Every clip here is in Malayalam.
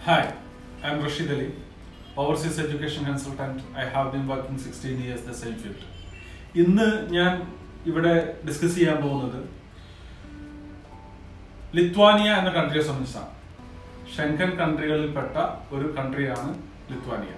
Hi, I'm Rashid Ali, overseas education consultant. I have been working 16 years the same field. ഇന്ന് ഞാൻ ഇവിടെ ഡിസ്കസ് ചെയ്യാൻ പോകുന്നത് ലിത്വാനിയ എന്ന കൺട്രിയെ സംബന്ധിച്ചാണ് ഷെങ്കൻ കൺട്രികളിൽപ്പെട്ട ഒരു കൺട്രിയാണ് ലിത്വാനിയ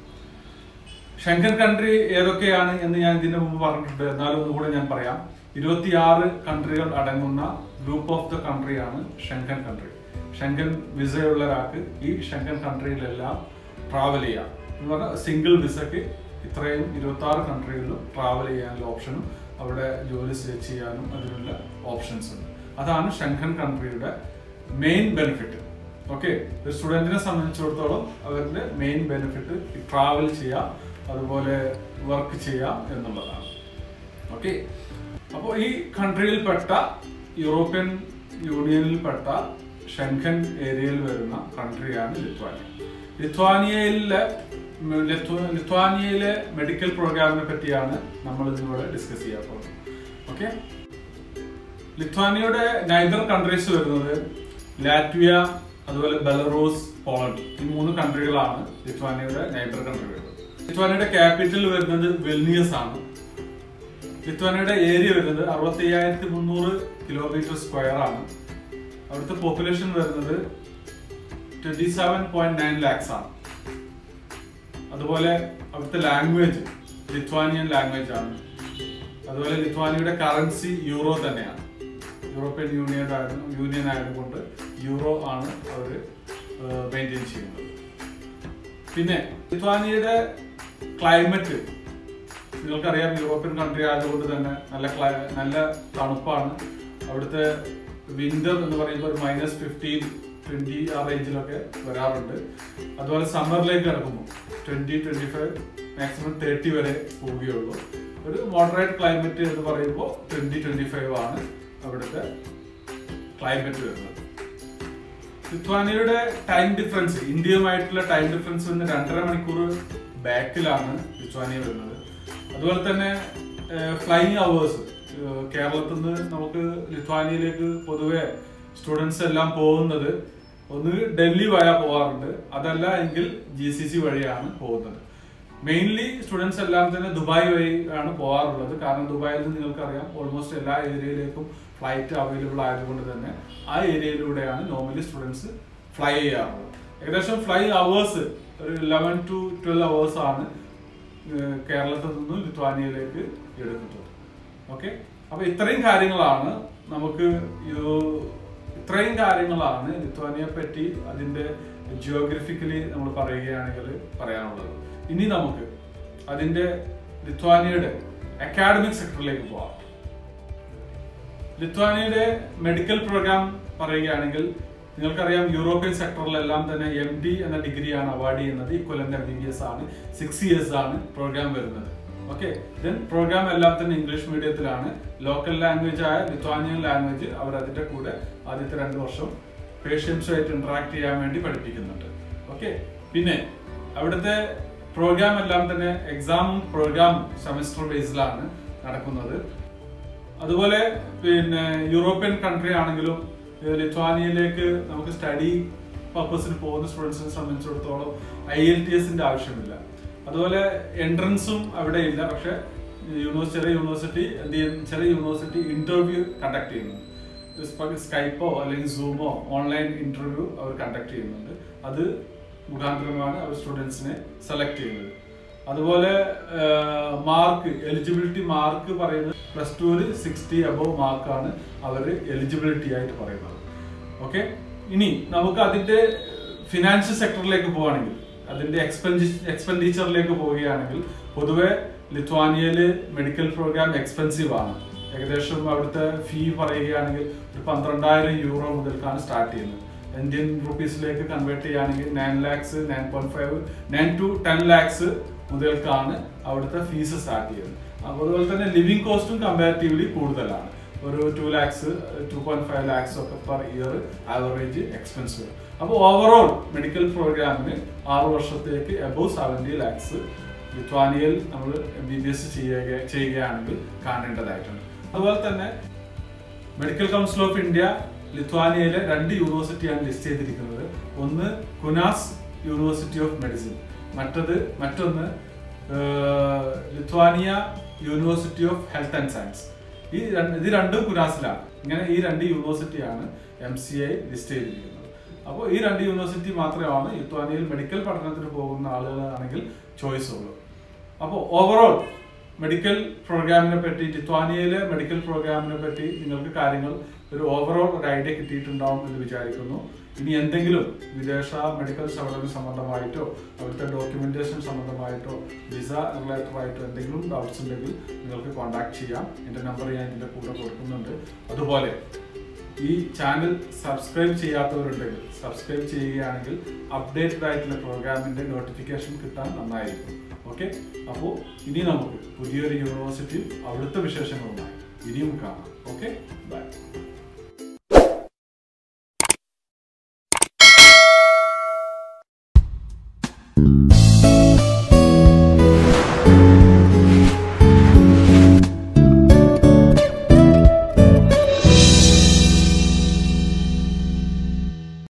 ഷെങ്കൻ കൺട്രി ഏതൊക്കെയാണ് എന്ന് ഞാൻ ഇതിനു മുമ്പ് പറഞ്ഞിട്ടുണ്ട് എന്നാലും ഒന്നുകൂടെ ഞാൻ പറയാം ഇരുപത്തിയാറ് കൺട്രികൾ അടങ്ങുന്ന ഗ്രൂപ്പ് ഓഫ് ദ കൺട്രിയാണ് ഷെങ്കൻ കൺട്രി ഷെങ്കൻ വിസയുള്ള ഒരാൾക്ക് ഈ ഷെങ്കൻ കൺട്രിയിലെല്ലാം ട്രാവൽ ചെയ്യാം എന്ന് പറഞ്ഞാൽ സിംഗിൾ വിസയ്ക്ക് ഇത്രയും ഇരുപത്തി ആറ് കൺട്രികളിലും ട്രാവൽ ചെയ്യാനുള്ള ഓപ്ഷനും അവിടെ ജോലി ചെ- ചെയ്യാനും അതിനുള്ള ഓപ്ഷൻസ് ഉണ്ട് അതാണ് ഷെങ്കൻ കൺട്രിയുടെ മെയിൻ ബെനിഫിറ്റ് ഓക്കെ ഒരു സ്റ്റുഡൻറ്റിനെ സംബന്ധിച്ചിടത്തോളം അവരുടെ മെയിൻ ബെനിഫിറ്റ് ട്രാവൽ ചെയ്യാം അതുപോലെ വർക്ക് ചെയ്യാം എന്നുള്ളതാണ് ഓക്കെ അപ്പോൾ ഈ കൺട്രിയിൽപ്പെട്ട യൂറോപ്യൻ യൂണിയനിൽപ്പെട്ട ഷെങ്കൻ ഏരിയയിൽ വരുന്ന കൺട്രിയാണ് ലിത്വാനിയ ലിത്വാനിയയിലെ ഉം, ലിത്വ- ലിത്വാനിയയിലെ മെഡിക്കൽ പ്രോഗ്രാമിനെ പറ്റിയാണ് നമ്മൾ ഇന്നിവിടെ ഡിസ്കസ് ചെയ്യാൻ പോകുന്നത് ഓക്കെ ലിത്വാനിയയുടെ നൈബർ കൺട്രീസ് വരുന്നത് ലാറ്റ്വിയ അതുപോലെ ബെലറൂസ് പോളണ്ട് ഈ മൂന്ന് കൺട്രികളാണ് ലിത്വാനിയയുടെ നൈബർ കൺട്രി വരുന്നത് ലിത്വാനിയയുടെ ക്യാപിറ്റൽ വരുന്നത് വെൽനിയസ് ആണ് ലിത്വാനിയയുടെ ഏരിയ വരുന്നത് അറുപത്തി അയ്യായിരത്തി മുന്നൂറ് കിലോമീറ്റർ സ്ക്വയർ ആണ് അവിടുത്തെ പോപ്പുലേഷൻ വരുന്നത് twenty seven point nine lakhs ആണ് അതുപോലെ അവിടുത്തെ ലാംഗ്വേജ് ലിത്വാനിയൻ ലാംഗ്വേജ് ആണ് അതുപോലെ ലിത്വാനിയയുടെ കറൻസി യൂറോ തന്നെയാണ് യൂറോപ്യൻ യൂണിയൻ ആയിരുന്നു യൂണിയൻ ആയതുകൊണ്ട് യൂറോ ആണ് അവർ മെയിൻറ്റെയിൻ ചെയ്യുന്നത് പിന്നെ ലിത്വാനിയയുടെ ക്ലൈമറ്റ് നിങ്ങൾക്കറിയാം യൂറോപ്യൻ കൺട്രി ആയതുകൊണ്ട് തന്നെ നല്ല ക്ലൈ നല്ല തണുപ്പാണ് അവിടുത്തെ വിന്റർ എന്ന് പറയുമ്പോൾ ഒരു മൈനസ് ഫിഫ്റ്റീൻ ട്വന്റി ആ റേഞ്ചിലൊക്കെ വരാറുണ്ട് അതുപോലെ സമ്മറിലേക്ക് കിടക്കുമ്പോൾ twenty twenty five maximum thirty വരെ പോവുകയുള്ളൂ ഒരു മോഡറേറ്റ് ക്ലൈമറ്റ് എന്ന് പറയുമ്പോൾ ട്വന്റി ട്വന്റി ഫൈവ് ആണ് അവിടുത്തെ ക്ലൈമറ്റ് വരുന്നത് ലിത്വാനിയയുടെ ടൈം ഡിഫറൻസ് ഇന്ത്യയുമായിട്ടുള്ള ടൈം ഡിഫറൻസ് വന്ന് രണ്ടര മണിക്കൂർ ബാക്കിലാണ് ലിത്വാനിയ വരുന്നത് അതുപോലെ തന്നെ ഫ്ലൈയിങ് അവേഴ്സ് കേരളത്തിൽ നിന്ന് നമുക്ക് ലിത്വാനിയയിലേക്ക് പൊതുവെ സ്റ്റുഡൻസ് എല്ലാം പോകുന്നത് ഒന്ന് ഡൽഹി വഴി പോകാറുണ്ട് അതല്ല എങ്കിൽ ജി സി സി വഴിയാണ് പോകുന്നത് മെയിൻലി സ്റ്റുഡൻസ് എല്ലാം തന്നെ ദുബായ് വഴി ആണ് പോകാറുള്ളത് കാരണം ദുബായിൽ നിന്ന് നിങ്ങൾക്കറിയാം ഓൾമോസ്റ്റ് എല്ലാ ഏരിയയിലേക്കും ഫ്ലൈറ്റ് അവൈലബിൾ ആയതുകൊണ്ട് തന്നെ ആ ഏരിയയിലൂടെയാണ് നോർമലി സ്റ്റുഡൻസ് ഫ്ലൈ ചെയ്യാറുള്ളത് ഏകദേശം ഫ്ലൈ അവേഴ്സ് ഒരു ഇലവൻ ടു ട്വൽവ് അവേഴ്സ് ആണ് ഏഹ് കേരളത്തിൽ നിന്നും ലിത്വാനിയയിലേക്ക് എടുക്കുന്നത് ഓക്കെ അപ്പൊ ഇത്രയും കാര്യങ്ങളാണ് നമുക്ക് യു- ഇത്രയും കാര്യങ്ങളാണ് ലിത്വാനിയെ പറ്റി അതിന്റെ ജിയോഗ്രഫിക്കലി നമ്മൾ പറയുകയാണെങ്കിൽ പറയാനുള്ളത് ഇനി നമുക്ക് അതിന്റെ ലിത്വാനിയയുടെ അക്കാഡമിക് സെക്ടറിലേക്ക് പോവാം ലിത്വാനിയയുടെ മെഡിക്കൽ പ്രോഗ്രാം പറയുകയാണെങ്കിൽ നിങ്ങൾക്കറിയാം യൂറോപ്യൻ സെക്ടറിലെല്ലാം തന്നെ എം ഡി എന്ന ഡിഗ്രിയാണ് അവാർഡ് ചെയ്യുന്നത് equivalent M B B S ആണ് സിക്സ് ഇയേഴ്സ് ആണ് പ്രോഗ്രാം വരുന്നത് ഓക്കെ ദെൻ പ്രോഗ്രാം എല്ലാം തന്നെ ഇംഗ്ലീഷ് മീഡിയത്തിലാണ് ലോക്കൽ ലാംഗ്വേജ് ആയ ലിത്വാനിയൻ ലാംഗ്വേജ് അവർ അതിന്റെ കൂടെ ആദ്യത്തെ രണ്ട് വർഷം പേഷ്യൻസുമായിട്ട് ഇന്ററാക്ട് ചെയ്യാൻ വേണ്ടി പഠിപ്പിക്കുന്നുണ്ട് ഓക്കെ പിന്നെ അവിടുത്തെ പ്രോഗ്രാം എല്ലാം തന്നെ എക്സാമും പ്രോഗ്രാമും സെമസ്റ്റർ ബേസിലാണ് നടക്കുന്നത് അതുപോലെ പിന്നെ യൂറോപ്യൻ കൺട്രി ആണെങ്കിലും ഏഹ് ലിത്വാനിയയിലേക്ക് നമുക്ക് സ്റ്റഡി പർപ്പസിന് പോകുന്ന സ്റ്റുഡൻസിനെ സംബന്ധിച്ചിടത്തോളം ഐ എൽ ടി എസിന്റെ ആവശ്യമില്ല അതുപോലെ എൻട്രൻസും അവിടെ ഇല്ല പക്ഷെ യൂണിവേഴ്സിറ്റി ചില യൂണിവേഴ്സിറ്റി എന്ത് ചെയ്യും ചില യൂണിവേഴ്സിറ്റി ഇന്റർവ്യൂ കണ്ടക്ട് ചെയ്യുന്നു സ്കൈപ്പോ അല്ലെങ്കിൽ സൂമോ ഓൺലൈൻ ഇന്റർവ്യൂ അവർ കണ്ടക്ട് ചെയ്യുന്നുണ്ട് അത് മുഖാന്തരമാണ് അവർ സ്റ്റുഡൻസിനെ സെലക്ട് ചെയ്യുന്നത് അതുപോലെ മാർക്ക് എലിജിബിലിറ്റി മാർക്ക് പറയുന്നത് പ്ലസ് ടുവിൽ സിക്സ്റ്റി അബവ് മാർക്കാണ് അവർ എലിജിബിലിറ്റി ആയിട്ട് പറയുന്നത് ഓക്കെ ഇനി നമുക്ക് അതിന്റെ ഫിനാൻഷ്യൽ സെക്ടറിലേക്ക് പോവുകയാണെങ്കിൽ അതിന്റെ എക്സ്പെൻഡി എക്സ്പെൻഡിച്ചറിലേക്ക് പോവുകയാണെങ്കിൽ പൊതുവെ ലിത്വാനിയയിൽ മെഡിക്കൽ പ്രോഗ്രാം എക്സ്പെൻസീവ് ആണ് ഏകദേശം അവിടുത്തെ ഫീ പറയുകയാണെങ്കിൽ ഒരു പന്ത്രണ്ടായിരം യൂറോ മുതൽക്കാണ് സ്റ്റാർട്ട് ചെയ്യുന്നത് ഇന്ത്യൻ റുപ്പീസിലേക്ക് കൺവേർട്ട് ചെയ്യുകയാണെങ്കിൽ nine lakhs nine point five nine to ten lakhs മുതൽക്കാണ് അവിടുത്തെ ഫീസ് സ്റ്റാർട്ട് ചെയ്യുന്നത് അപ്പോൾ അതുപോലെ തന്നെ ലിവിങ് കോസ്റ്റും കമ്പാരിറ്റീവ്ലി കൂടുതലാണ് ഒരു two lakhs two point five lakhs ഒക്കെ പെർ ഇയർ ആവറേജ് എക്സ്പെൻസ് വരും അപ്പോൾ ഓവറോൾ മെഡിക്കൽ പ്രോഗ്രാമിന് ആറ് വർഷത്തേക്ക് അബവ് സെവൻറ്റി ലാക്സ് ലിത്വാനിയയിൽ നമ്മൾ എം ബി ബി എസ് ചെയ്യുക ചെയ്യുകയാണെങ്കിൽ കാണേണ്ടതായിട്ടുണ്ട് അതുപോലെ തന്നെ മെഡിക്കൽ കൗൺസിൽ ഓഫ് ഇന്ത്യ ലിത്വാനിയയിലെ രണ്ട് യൂണിവേഴ്സിറ്റിയാണ് ലിസ്റ്റ് ചെയ്തിരിക്കുന്നത് ഒന്ന് കുനാസ് യൂണിവേഴ്സിറ്റി ഓഫ് മെഡിസിൻ മറ്റത് മറ്റൊന്ന് ഏഹ്, Lithuania university of health and science ഈ രണ്ട് ഇത് രണ്ടും കുനാസിലാണ് ഇങ്ങനെ ഈ രണ്ട് യൂണിവേഴ്സിറ്റിയാണ് എം സി ഐ ലിസ്റ്റ് ചെയ്തിരിക്കുന്നത് അപ്പോൾ ഈ രണ്ട് യൂണിവേഴ്സിറ്റി മാത്രമാണ് ലിത്വാനിയയിൽ മെഡിക്കൽ പഠനത്തിന് പോകുന്ന ആളുകളാണെങ്കിൽ ചോയ്സ് ഉള്ളൂ അപ്പോൾ ഓവറോൾ മെഡിക്കൽ പ്രോഗ്രാമിനെ പറ്റി ലിത്വാനിയയിലെ മെഡിക്കൽ പ്രോഗ്രാമിനെ പറ്റി നിങ്ങൾക്ക് കാര്യങ്ങൾ ഒരു ഓവറോൾ ഒരു ഐഡിയ കിട്ടിയിട്ടുണ്ടാവും എന്ന് വിചാരിക്കുന്നു ഇനി എന്തെങ്കിലും വിദേശ മെഡിക്കൽ സൗകര്യം സംബന്ധമായിട്ടോ അവിടുത്തെ ഡോക്യുമെന്റേഷൻ സംബന്ധമായിട്ടോ വിസ റിലേറ്റഡ് ആയിട്ടോ എന്തെങ്കിലും ഡൗട്ട്സ് ഉണ്ടെങ്കിൽ നിങ്ങൾക്ക് കോൺടാക്ട് ചെയ്യാം എൻ്റെ നമ്പർ ഞാൻ ഇതിൻ്റെ കൂടെ കൊടുക്കുന്നുണ്ട് അതുപോലെ ഈ ചാനൽ സബ്സ്ക്രൈബ് ചെയ്യാത്തവരുണ്ടെങ്കിൽ സബ്സ്ക്രൈബ് ചെയ്യുകയാണെങ്കിൽ അപ്ഡേറ്റഡ് ആയിട്ടുള്ള പ്രോഗ്രാമിന്റെ നോട്ടിഫിക്കേഷൻ കിട്ടാൻ നന്നായിരിക്കും ഓക്കെ അപ്പോൾ ഇനി നമുക്ക് പുതിയൊരു യൂണിവേഴ്സിറ്റിയിൽ അവിടുത്തെ വിശേഷങ്ങളുമായി ഇനിയും കാണാം ഓക്കെ ബൈ